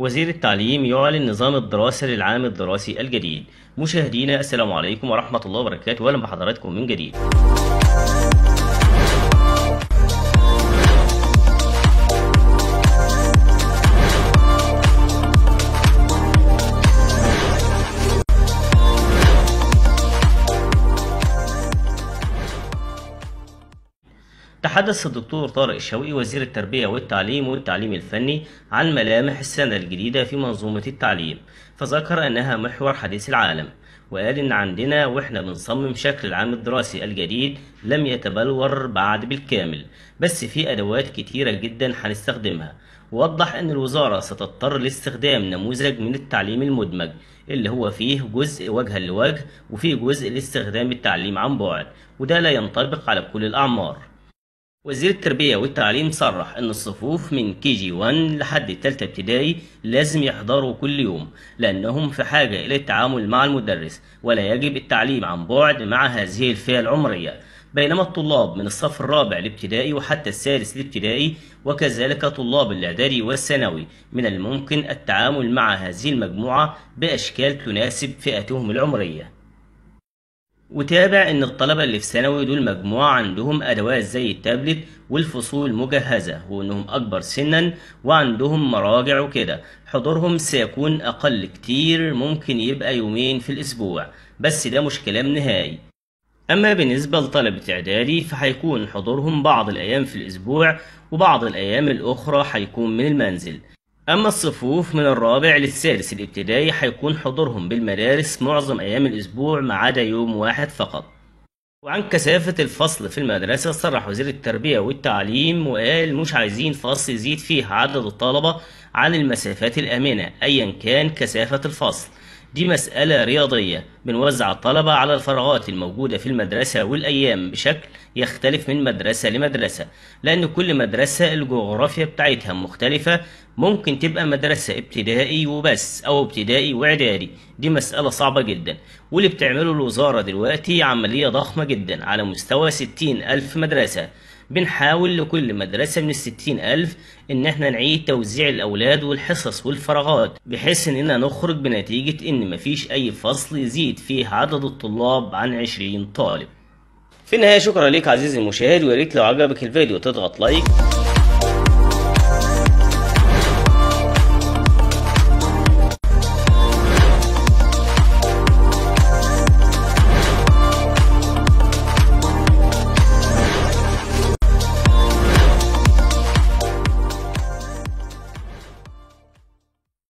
وزير التعليم يعلن نظام الدراسة للعام الدراسي الجديد مشاهدينا السلام عليكم ورحمة الله وبركاته وأهلا بحضراتكم من جديد تحدث الدكتور طارق الشوقي وزير التربية والتعليم والتعليم الفني عن ملامح السنة الجديدة في منظومة التعليم فذكر أنها محور حديث العالم وقال إن عندنا وإحنا بنصمم شكل العام الدراسي الجديد لم يتبلور بعد بالكامل بس في أدوات كتيرة جدا هنستخدمها ووضح أن الوزارة ستضطر لاستخدام نموذج من التعليم المدمج اللي هو فيه جزء وجها لوجه وفيه جزء لاستخدام التعليم عن بعد وده لا ينطبق على كل الأعمار وزير التربية والتعليم صرح إن الصفوف من كي جي 1 لحد تالتة ابتدائي لازم يحضروا كل يوم لأنهم في حاجة إلى التعامل مع المدرس ولا يجب التعليم عن بعد مع هذه الفئة العمرية بينما الطلاب من الصف الرابع الابتدائي وحتى السادس الابتدائي وكذلك طلاب الإعدادي والثانوي من الممكن التعامل مع هذه المجموعة بأشكال تناسب فئتهم العمرية وتابع ان الطلبة اللي في ثانوي دول مجموعة عندهم ادوات زي التابلت والفصول مجهزة وانهم اكبر سنا وعندهم مراجع وكده حضورهم سيكون اقل كتير ممكن يبقى يومين في الاسبوع بس ده مش كلام نهائي اما بالنسبة لطلبة اعدادي فهيكون حضورهم بعض الايام في الاسبوع وبعض الايام الاخرى هيكون من المنزل أما الصفوف من الرابع للسادس الابتدائي هيكون حضورهم بالمدارس معظم أيام الأسبوع ما عدا يوم واحد فقط وعن كثافة الفصل في المدرسة صرح وزير التربية والتعليم وقال مش عايزين فصل يزيد فيه عدد الطلبة عن المسافات الآمنة أيا كان كثافة الفصل دي مسألة رياضية بنوزع الطلبة على الفراغات الموجودة في المدرسة والأيام بشكل يختلف من مدرسة لمدرسة لأن كل مدرسة الجغرافيا بتاعتها مختلفة ممكن تبقى مدرسة ابتدائي وبس أو ابتدائي وإعدادي دي مسألة صعبة جدا واللي بتعمله الوزارة دلوقتي عملية ضخمة جدا على مستوى ستين ألف مدرسة بنحاول لكل مدرسة من الستين ألف إن احنا نعيد توزيع الأولاد والحصص والفراغات بحيث إننا نخرج بنتيجة إن مفيش أي فصل يزيد فيه عدد الطلاب عن عشرين طالب في النهاية شكرا ليك عزيزي المشاهد ويا ريت لو عجبك الفيديو تضغط لايك